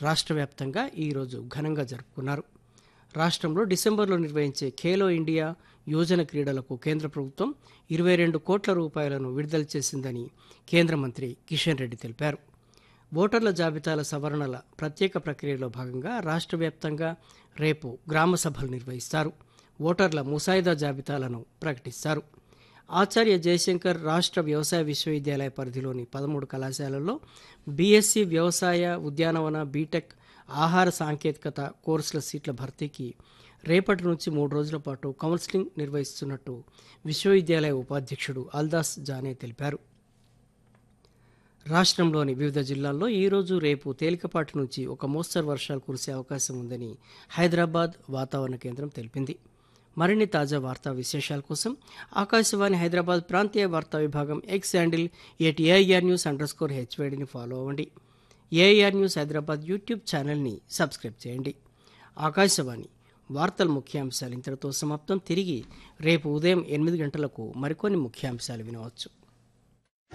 రాష్ట్ర వ్యాప్తంగా ఈరోజు ఘనంగా జరుపుకున్నారు రాష్ట్రంలో డిసెంబర్లో నిర్వహించే ఖేలో ఇండియా యోజన క్రీడలకు కేంద్ర ప్రభుత్వం ఇరవై రెండు కోట్ల రూపాయలను విడుదల చేసిందని కేంద్ర మంత్రి కిషన్ రెడ్డి తెలిపారు ఓటర్ల జాబితాల సవరణల ప్రత్యేక ప్రక్రియలో భాగంగా రాష్ట్ర వ్యాప్తంగా రేపు గ్రామ సభలు నిర్వహిస్తారు ఓటర్ల ముసాయిదా జాబితాలను ప్రకటిస్తారు ఆచార్య జయశంకర్ రాష్ట్ర వ్యవసాయ విశ్వవిద్యాలయ పరిధిలోని పదమూడు కళాశాలల్లో బీఎస్సీ వ్యవసాయ ఉద్యానవన బీటెక్ ఆహార సాంకేతికత కోర్సుల సీట్ల భర్తీకి రేపటి నుంచి మూడు రోజుల పాటు కౌన్సిలింగ్ నిర్వహిస్తున్నట్టు విశ్వవిద్యాలయ ఉపాధ్యక్షుడు అల్దాస్ జానే తెలిపారు రాష్ట్రంలోని వివిధ జిల్లాల్లో ఈరోజు రేపు తేలికపాటి నుంచి ఒక మోస్తరు వర్షాలు కురిసే అవకాశం ఉందని హైదరాబాద్ వాతావరణ కేంద్రం తెలిపింది మరిన్ని తాజా వార్తా విశేషాల కోసం ఆకాశవాణి హైదరాబాద్ ప్రాంతీయ వార్తా విభాగం X handle at AIR news underscore స్కోర్ హెచ్వేడిని ఫాలో అవ్వండి ఏఐఆర్ న్యూస్ హైదరాబాద్ యూట్యూబ్ ఛానల్ని సబ్స్క్రైబ్ చేయండి ఆకాశవాణి వార్తల ముఖ్యాంశాలు ఇంతటితో సమాప్తం తిరిగి రేపు ఉదయం ఎనిమిది గంటలకు మరికొన్ని ముఖ్యాంశాలు వినవచ్చు